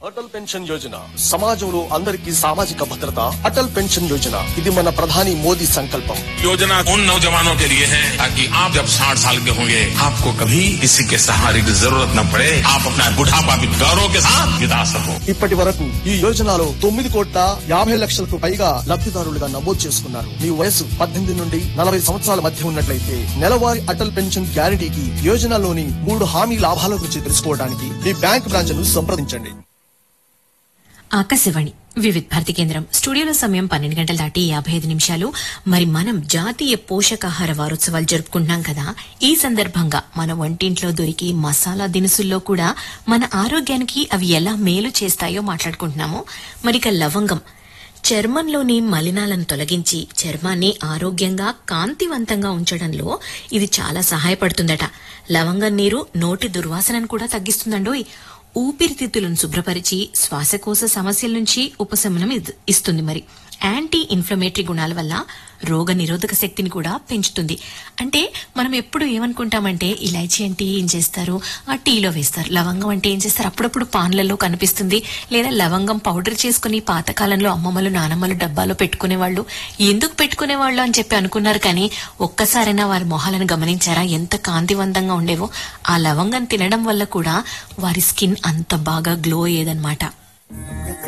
Atal pension Yojana సమాజంలో అందరికీ సామాజిక భద్రత అటల్ పెన్షన్ యోజన ఇది మన ప్రధాని మోదీ సంకల్పం योजना उन नौजवानों के लिए है ताकि आप जब साठ साल के होंगे आपको कभी किसी के सहारे की जरूरत न पड़े आप अपना बुढ़ापा भी गौरव के साथ बिता सको ఇప్పటి వరకు ఈ యోజనలో తొమ్మిది కోట్ల యాభై లక్షలకు పైగా లబ్ధిదారులుగా నమోదు చేసుకున్నారు మీ వయసు పద్దెనిమిది నుండి నలభై సంవత్సరాల మధ్య ఉన్నట్లయితే నెలవారీ అటల్ పెన్షన్ గ్యారంటీకి యోజనలోని మూడు హామీ లాభాల గురించి తెలుసుకోవడానికి మీ బ్యాంక్ బ్రాంచ్ ను సంప్రదించండి ఆకాశవాణి వివిధ్ భారతి కేంద్రం స్టూడియోలో సమయం పన్నెండు గంటల దాటి యాభై ఐదు నిమిషాలు మరి మనం జాతీయ పోషకాహార వారోత్సవాలు జరుపుకుంటున్నాం కదా ఈ సందర్భంగా మన వంటింట్లో దొరికి మసాలా దినుసుల్లో కూడా మన ఆరోగ్యానికి అవి ఎలా మేలు చేస్తాయో మాట్లాడుకుంటున్నాము మరిక లవంగం చర్మంలోని మలినాలను తొలగించి చర్మాన్ని ఆరోగ్యంగా కాంతివంతంగా ఉంచడంలో ఇది చాలా సహాయపడుతుందట లవంగం నీరు నోటి దుర్వాసనను కూడా తగ్గిస్తుందండోయ్ ఊపిరితిత్తులను శుభ్రపరిచి శ్వాసకోశ సమస్యల నుంచి ఉపశమనం ఇద్- ఇస్తుంది మరి యాంటీ ఇన్ఫ్లమేటరీ గుణాల వల్ల రోగ నిరోధక శక్తిని కూడా పెంచుతుంది అంటే మనం ఎప్పుడు ఏమనుకుంటామంటే ఇలైచీ అంటే ఏం చేస్తారు ఆ టీలో వేస్తారు లవంగం అంటే ఏం చేస్తారు అప్పుడప్పుడు పాన్లలో కనిపిస్తుంది లేదా లవంగం పౌడర్ చేసుకుని పాతకాలంలో అమ్మమ్మలు నానమ్మలు డబ్బాలో పెట్టుకునేవాళ్ళు ఎందుకు పెట్టుకునేవాళ్ళు అని చెప్పి అనుకున్నారు కానీ ఒక్కసారైనా వారి మొహాలను గమనించారా ఎంత కాంతివంతంగా ఉండేవో ఆ లవంగం తినడం వల్ల కూడా వారి స్కిన్ అంత బాగా గ్లో అయ్యేదన్నమాట